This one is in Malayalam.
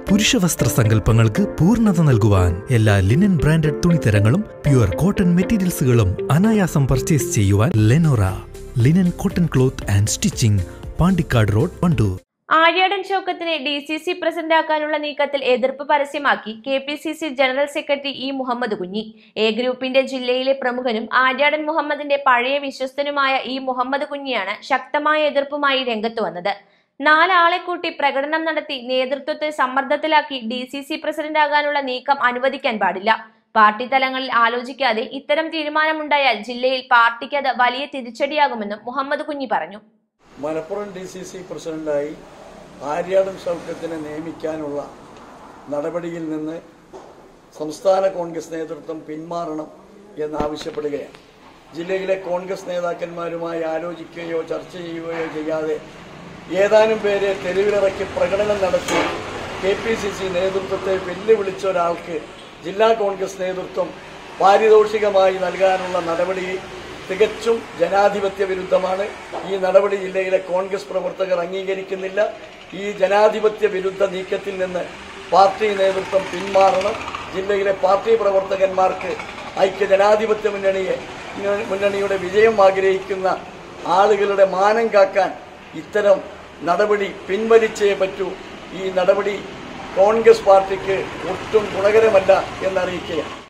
പുരുഷവസ്ത്ര സങ്കല്പങ്ങൾക്ക് പൂർണ്ണത നൽകുവാൻ എല്ലാ ലിനൻ ബ്രാൻഡഡ് തുണിത്തരങ്ങളും പ്യുവർ കോട്ടൺ മെറ്റീരിയൽസുകളും അനായാസം പർച്ചേസ് ചെയ്യുവാൻ Lenora linen cotton cloth and stitching Pandikkad road Wandoor Aryadan ഷൗക്കത്തിനെ ഡി സി സി പ്രസിഡന്റാക്കാനുള്ള നീക്കത്തിൽ എതിർപ്പ് പരസ്യമാക്കി K P C C general secretary E Muhammad Kunhi A ഗ്രൂപ്പിന്റെ ജില്ലയിലെ പ്രമുഖനും ആര്യാടൻ മുഹമ്മദിന്റെ പഴയ വിശ്വസ്തനുമായ ഇ മുഹമ്മദ് കുഞ്ഞിയാണ് ശക്തമായ എതിർപ്പുമായി രംഗത്ത് വന്നത് നാലാളെ കൂട്ടി പ്രകടനം നടത്തി നേതൃത്വത്തെ സമ്മർദ്ദത്തിലാക്കി ഡി സി സി പ്രസിഡന്റാകാനുള്ള നീക്കം അനുവദിക്കാൻ പാടില്ല പാർട്ടി തലങ്ങളിൽ ആലോചിക്കാതെ ഇത്തരം തീരുമാനമുണ്ടായാൽ ജില്ലയിൽ പാർട്ടിക്ക് അത് വലിയ തിരിച്ചടിയാകുമെന്നും മുഹമ്മദ് കുഞ്ഞി പറഞ്ഞു മലപ്പുറം ഡി സി സി പ്രസിഡന്റായി ആര്യാടൻ ഷൗക്കത്തിനെ നിയമിക്കാനുള്ള നടപടിയിൽ നിന്ന് സംസ്ഥാന കോൺഗ്രസ് നേതൃത്വം പിന്മാറണം എന്നാവശ്യപ്പെടുകയാണ് ജില്ലയിലെ കോൺഗ്രസ് നേതാക്കന്മാരുമായി ആലോചിക്കുകയോ ചർച്ച ചെയ്യുകയോ ചെയ്യാതെ ഏതാനും പേരെ തെരുവിലിറക്കി പ്രകടനം നടത്തി കെ പി സി സി നേതൃത്വത്തെ വെല്ലുവിളിച്ച ഒരാൾക്ക് ജില്ലാ കോൺഗ്രസ് നേതൃത്വം പാരിതോഷികമായി നൽകാനുള്ള നടപടി തികച്ചും ജനാധിപത്യ വിരുദ്ധമാണ് ഈ നടപടി ജില്ലയിലെ കോൺഗ്രസ് പ്രവർത്തകർ അംഗീകരിക്കുന്നില്ല ഈ ജനാധിപത്യ വിരുദ്ധ നീക്കത്തിൽ നിന്ന് പാർട്ടി നേതൃത്വം പിന്മാറണം ജില്ലയിലെ പാർട്ടി പ്രവർത്തകന്മാർക്ക് ഐക്യ ജനാധിപത്യ മുന്നണിയെ മുന്നണിയുടെ വിജയം ആഗ്രഹിക്കുന്ന ആളുകളുടെ മാനം കാക്കാൻ ഇത്തരം നടപടി പിൻവലിച്ചേ പറ്റൂ ഈ നടപടി കോൺഗ്രസ് പാർട്ടിക്ക് ഒട്ടും ഗുണകരമല്ല എന്നറിയിക്കുകയാണ്